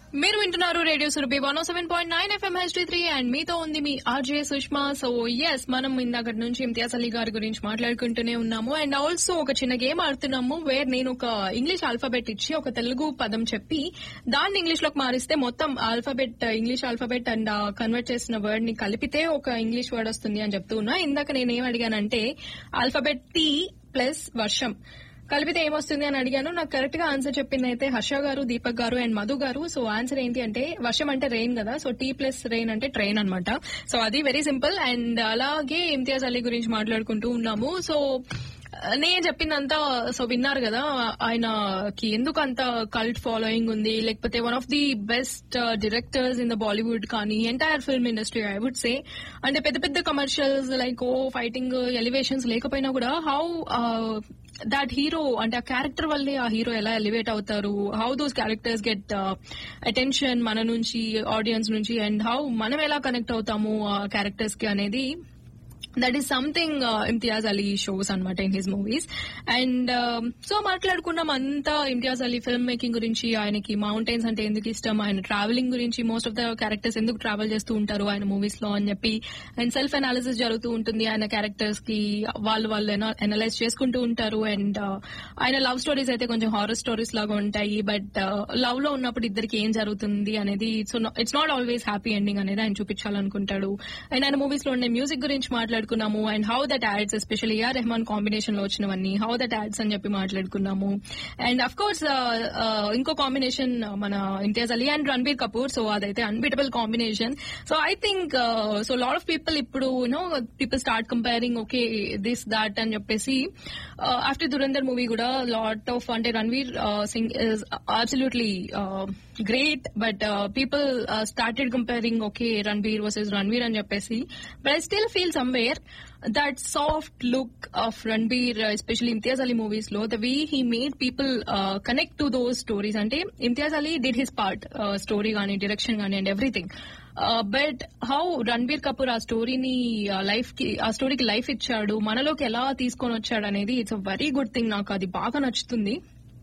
మీరు వింటున్నారు radio Surabhi one seven point nine FM HD three and మీతో ఉంది మీ ఆర్జే సుష్మా సో ఎస్ మనం ఇందాక నుంచి ఇమ్తియాజ్ అలీ గారి గురించి మాట్లాడుకుంటూనే ఉన్నాము అండ్ ఆల్సో ఒక చిన్న గేమ్ ఆడుతున్నాము వేర్ నేను ఒక ఇంగ్లీష్ ఆల్ఫాబెట్ ఇచ్చి ఒక తెలుగు పదం చెప్పి దాన్ని ఇంగ్లీష్ లోకి మారిస్తే మొత్తం alphabet English alphabet and convert చేసిన వర్డ్ ని కలిపితే ఒక ఇంగ్లీష్ వర్డ్ వస్తుంది అని చెప్తూ ఉన్నా ఇందాక నేనేం అడిగానంటే ఆల్ఫాబెట్ టీ ప్లస్ వర్షం కలిపితే ఏమొస్తుంది అని అడిగాను నాకు కరెక్ట్ గా ఆన్సర్ చెప్పింది అయితే హర్ష గారు దీపక్ గారు అండ్ మధు గారు సో ఆన్సర్ ఏంటి అంటే వర్షం అంటే రెయిన్ కదా సో టీ ప్లస్ రెయిన్ అంటే ట్రైన్ అన్నమాట సో అది వెరీ సింపుల్ అండ్ అలాగే ఇమ్తియాజ్ అలీ గురించి మాట్లాడుకుంటూ ఉన్నాము సో నేను చెప్పిందంతా సో విన్నారు కదా ఆయనకి ఎందుకు అంత కల్ట్ ఫాలోయింగ్ ఉంది లేకపోతే one of the best directors in the Bollywood కానీ entire film industry I would say అంటే పెద్ద పెద్ద కమర్షియల్స్ లైక్ ఓ ఫైటింగ్ ఎలివేషన్స్ లేకపోయినా కూడా హౌ దాట్ హీరో అంటే ఆ క్యారెక్టర్ వల్లే ఆ హీరో ఎలా ఎలివేట్ అవుతారు how those characters get attention మన నుంచి ఆడియన్స్ నుంచి అండ్ హౌ మనం ఎలా కనెక్ట్ అవుతాము ఆ క్యారెక్టర్స్ కి అనేది that is something Imtiaz Ali shows అనమాట in his movies and so మాట్లాడుకున్నాం అంతా ఇమ్తియాజ్ అలీ ఫిల్మ్ మేకింగ్ గురించి ఆయనకి మౌంటైన్స్ అంటే ఎందుకు ఇష్టం ఆయన ట్రావెలింగ్ గురించి మోస్ట్ ఆఫ్ ద క్యారెక్టర్స్ ఎందుకు ట్రావెల్ చేస్తూ ఉంటారు ఆయన మూవీస్ లో అని చెప్పి అండ్ సెల్ఫ్ అనాలిసిస్ జరుగుతూ ఉంటుంది ఆయన క్యారెక్టర్స్ కి వాళ్ళు వాళ్ళు అనలైజ్ చేసుకుంటూ ఉంటారు అండ్ ఆయన లవ్ స్టోరీస్ అయితే కొంచెం హారర్ స్టోరీస్ లాగా ఉంటాయి బట్ లవ్ లో ఉన్నప్పుడు ఇద్దరికి ఏం జరుగుతుంది అనేది it's not always happy ending అనేది ఆయన చూపించాలనుకుంటాడు అండ్ ఆయన మూవీస్ లో ఉండే మ్యూజిక్ గురించి మాట్లాడుకున్నాము and how that adds especially AR Rahman combination లో వచ్చినవన్నీ హౌ దట్ యాడ్స్ అని చెప్పి మాట్లాడుకున్నాము అండ్ అఫ్ కోర్స్ ఇంకో కాంబినేషన్ మన ఇంతియాజ్ అలీ అండ్ రణబీర్ కపూర్ సో అదైతే unbeatable combination so I think so lot of people ఇప్పుడు you know people start comparing okay this that అని చెప్పేసి ఆఫ్టర్ దురందర్ మూవీ కూడా లాట్ ఆఫ్ అంటే Ranveer Singh is absolutely great but people started comparing okay Ranbir versus Ranveer అని చెప్పేసి but I still feel somewhere that soft look of Ranbir, uh, especially Imtiaz Ali movies, lo, the way he made people uh, connect to those stories. And Imtiaz Ali did his part, uh, story gaani, direction gaani, and everything. But how Ranbir Kapoor ఆ స్టోరీని life కి ఆ స్టోరీకి life ఇచ్చాడు మనలోకి ఎలా తీసుకొని వచ్చాడు అనేది it's a very good thing నాకు అది బాగా నచ్చుతుంది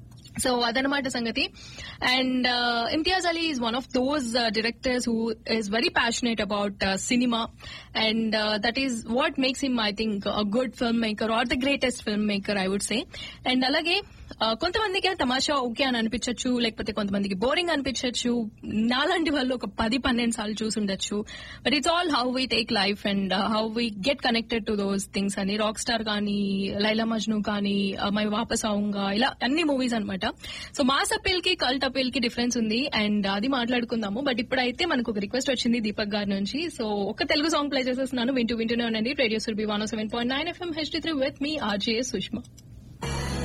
సో అదనమాట సంగతి and Imtiaz Ali is one of those directors who is very passionate about cinema and that is what makes him I think a good film maker or the greatest film maker I would say and అలాగే కొంతమందికి తమాషా okay అని అనిపించచ్చు లేకపోతే కొంతమందికి boring అనిపించచ్చు నాలాంటి వాళ్ళు ఒక పది పన్నెండు సార్లు చూసుండొచ్చు but it's all how we take life and how we get connected to those things అని రాక్ స్టార్ కానీ లైలా మజ్ను కానీ మై వాపస్ అవుంగా ఇలా అన్ని మూవీస్ అనమాట సో మాస్ అపీల్ కి కల్ట్ అపీల్ కి డిఫరెన్స్ ఉంది అండ్ అది మాట్లాడుకుందాము బట్ ఇప్పుడైతే మనకు ఒక రిక్వెస్ట్ వచ్చింది దీపక్ గారి నుంచి సో ఒక తెలుగు సాంగ్ ప్లే చేసేస్తున్నాను వింటూ వింటూనే ఉండండి radio Surabhi one seven point nine FM H three with me RJ Sushma